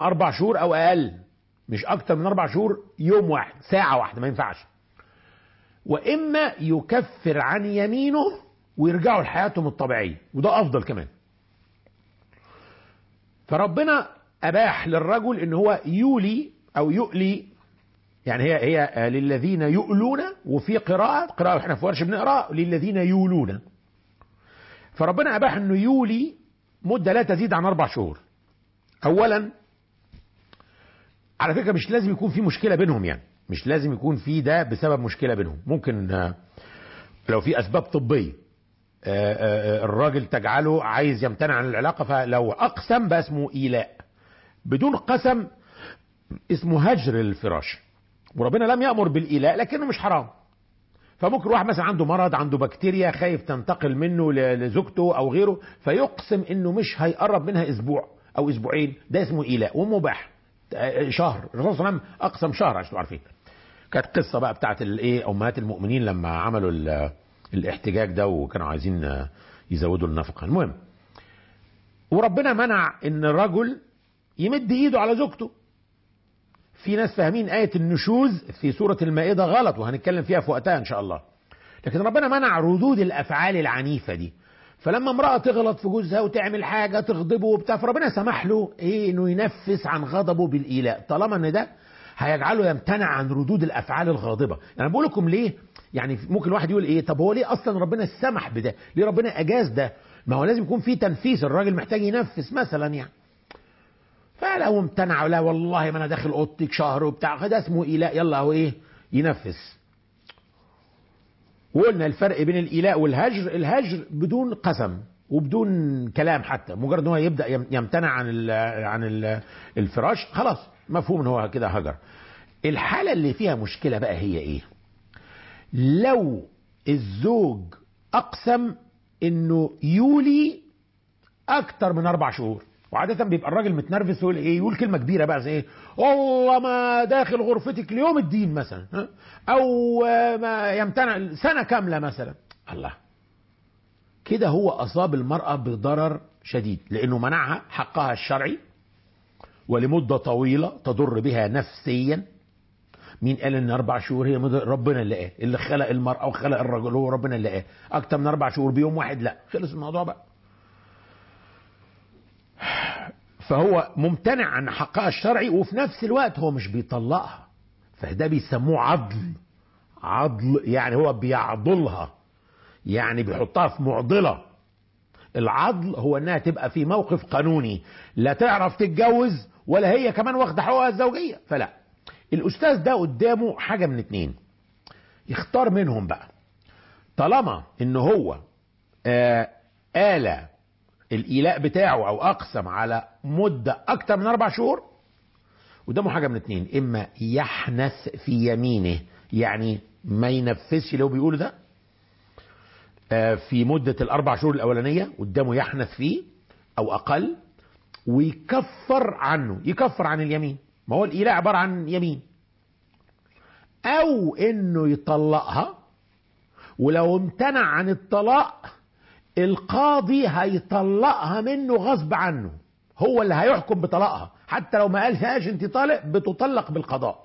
اربع شهور او اقل مش اكتر من اربع شهور يوم واحد ساعة واحدة ما ينفعش واما يكفر عن يمينه ويرجعوا لحياتهم الطبيعية وده افضل كمان فربنا اباح للرجل ان هو يولي او يؤلي يعني هي هي للذين يؤلون وفي قراءة قراءة احنا في ورش بنقرا للذين يولون فربنا اباح انه يولي مدة لا تزيد عن اربع شهور اولا على فكرة مش لازم يكون في مشكلة بينهم يعني مش لازم يكون في ده بسبب مشكلة بينهم ممكن لو في اسباب طبية الراجل تجعله عايز يمتنع عن العلاقة فلو اقسم بقى اسمه ايلاء بدون قسم اسمه هجر الفراش وربنا لم يأمر بالإيلاء لكنه مش حرام فممكن واحد مثلا عنده مرض عنده بكتيريا خايف تنتقل منه لزوجته او غيره فيقسم انه مش هيقرب منها اسبوع او اسبوعين ده اسمه ايلاء ومباح شهر الرسول صلى الله عليه وسلم اقسم شهر عشان تبقوا عارفين كانت قصه بقى بتاعت الايه امهات المؤمنين لما عملوا الاحتجاج ده وكانوا عايزين يزودوا النفقه المهم وربنا منع ان الرجل يمد ايده على زوجته في ناس فاهمين آية النشوز في سورة المائدة غلط وهنتكلم فيها في وقتها إن شاء الله لكن ربنا منع ردود الأفعال العنيفة دي فلما امرأة تغلط في جوزها وتعمل حاجة تغضبه وبتاع فربنا سمح له إيه إنه ينفس عن غضبه بالإيلاء طالما إن ده هيجعله يمتنع عن ردود الأفعال الغاضبة يعني بقول لكم ليه يعني ممكن واحد يقول إيه طب هو ليه أصلا ربنا سمح بده ليه ربنا أجاز ده ما هو لازم يكون في تنفيس الراجل محتاج ينفس مثلا يعني فلو امتنع لا والله ما انا داخل اوضتك شهر وبتاع ده اسمه ايلاء يلا هو ايه ينفس وقلنا الفرق بين الايلاء والهجر الهجر بدون قسم وبدون كلام حتى مجرد ان هو يبدا يمتنع عن ال عن ال الفراش خلاص مفهوم ان هو كده هجر الحاله اللي فيها مشكله بقى هي ايه لو الزوج اقسم انه يولي اكتر من اربع شهور وعادة بيبقى الراجل متنرفز ويقول ايه يقول كلمة كبيرة بقى زي ايه والله ما داخل غرفتك ليوم الدين مثلا او ما يمتنع سنة كاملة مثلا الله كده هو اصاب المرأة بضرر شديد لانه منعها حقها الشرعي ولمدة طويلة تضر بها نفسيا مين قال ان اربع شهور هي مدة ربنا اللي قال اللي خلق المرأة وخلق الرجل هو ربنا اللي قال اكتر من اربع شهور بيوم واحد لا خلص الموضوع بقى فهو ممتنع عن حقها الشرعي وفي نفس الوقت هو مش بيطلقها فده بيسموه عضل عضل يعني هو بيعضلها يعني بيحطها في معضلة العضل هو انها تبقى في موقف قانوني لا تعرف تتجوز ولا هي كمان واخده حقوقها الزوجية فلا الاستاذ ده قدامه حاجة من اتنين يختار منهم بقى طالما ان هو آه آلة الإيلاء بتاعه أو أقسم على مدة أكتر من أربع شهور قدامه حاجة من اتنين إما يحنث في يمينه يعني ما ينفذش لو بيقول ده في مدة الأربع شهور الأولانية قدامه يحنث فيه أو أقل ويكفر عنه يكفر عن اليمين ما هو الإيلاء عبارة عن يمين أو إنه يطلقها ولو امتنع عن الطلاق القاضي هيطلقها منه غصب عنه هو اللي هيحكم بطلاقها حتى لو ما قالهاش انت طالق بتطلق بالقضاء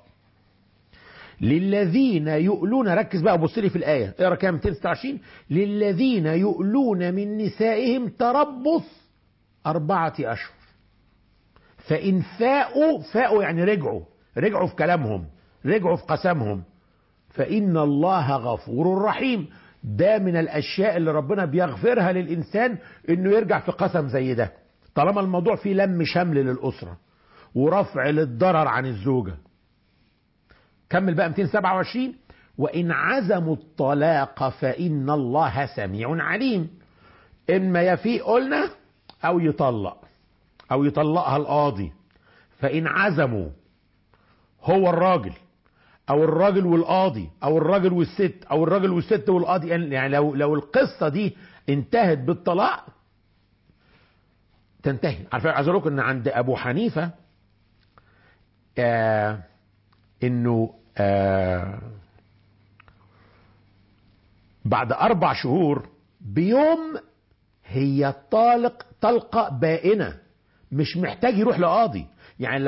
للذين يؤلون ركز بقى بص لي في الايه اقرا كام 226 للذين يؤلون من نسائهم تربص أربعة أشهر فإن فاءوا فاءوا يعني رجعوا رجعوا في كلامهم رجعوا في قسمهم فإن الله غفور رحيم ده من الاشياء اللي ربنا بيغفرها للانسان انه يرجع في قسم زي ده طالما الموضوع فيه لم شمل للاسره ورفع للضرر عن الزوجه كمل بقى 227 وان عزموا الطلاق فان الله سميع عليم اما يفيء قلنا او يطلق او يطلقها القاضي فان عزموا هو الراجل او الراجل والقاضي او الراجل والست او الراجل والست والقاضي يعني لو لو القصه دي انتهت بالطلاق تنتهي عارفين عايز اقول لكم ان عند ابو حنيفه آه انه آه بعد اربع شهور بيوم هي طالق طلقه بائنه مش محتاج يروح لقاضي يعني